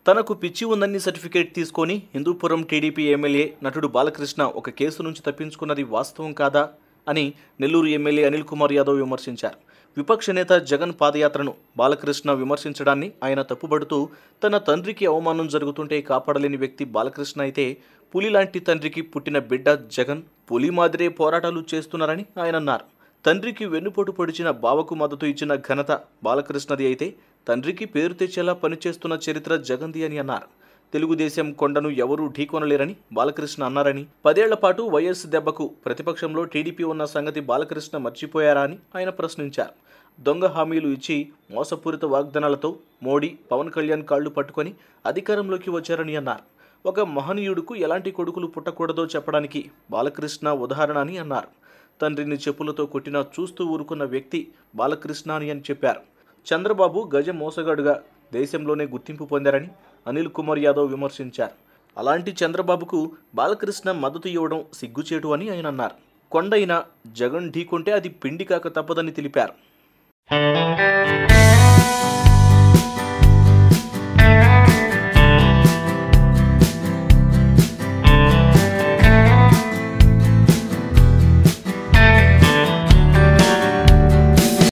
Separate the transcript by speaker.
Speaker 1: తనకు పిచ్చి ఉందని సర్టిఫికేట్ తీసుకొని హిందూపురం టీడీపీ ఎమ్మెల్యే నటుడు బాలకృష్ణ ఒక కేసు నుంచి తప్పించుకున్నది వాస్తవం కాదా అని నెల్లూరు ఎమ్మెల్యే అనిల్ కుమార్ యాదవ్ విమర్శించారు విపక్ష నేత జగన్ పాదయాత్రను బాలకృష్ణ విమర్శించడాన్ని ఆయన తప్పుబడుతూ తన తండ్రికి అవమానం జరుగుతుంటే కాపాడలేని వ్యక్తి బాలకృష్ణ అయితే పులి లాంటి తండ్రికి పుట్టిన బిడ్డ జగన్ పులి మాదిరే పోరాటాలు చేస్తున్నారని ఆయన అన్నారు తండ్రికి వెన్నుపోటు పొడిచిన బావకు మద్దతు ఇచ్చిన ఘనత బాలకృష్ణది అయితే తండ్రికి పేరు తెచ్చేలా పనిచేస్తున్న చరిత్ర జగన్ది అని అన్నారు తెలుగుదేశం కొండను ఎవరూ ఢీకొనలేరని బాలకృష్ణ అన్నారని పదేళ్ల పాటు వైఎస్ దెబ్బకు ప్రతిపక్షంలో టీడీపీ ఉన్న సంగతి బాలకృష్ణ మర్చిపోయారా అని ఆయన ప్రశ్నించారు దొంగ హామీలు ఇచ్చి మోసపూరిత వాగ్దానాలతో మోడీ పవన్ కళ్యాణ్ కాళ్లు పట్టుకొని అధికారంలోకి వచ్చారని అన్నారు ఒక మహనీయుడుకు ఎలాంటి కొడుకులు పుట్టకూడదో చెప్పడానికి బాలకృష్ణ ఉదాహరణ అని అన్నారు తండ్రిని చెప్పులతో కొట్టినా చూస్తూ ఊరుకున్న వ్యక్తి బాలకృష్ణ అని అని చెప్పారు చంద్రబాబు గజ మోసగాడుగా దేశంలోనే గుర్తింపు పొందారని అనిల్ కుమార్ యాదవ్ విమర్శించారు అలాంటి చంద్రబాబుకు బాలకృష్ణ మద్దతు ఇవ్వడం సిగ్గుచేటు అని ఆయన అన్నారు కొండైన జగన్ ఢీకొంటే అది పిండి కాక తప్పదని తెలిపారు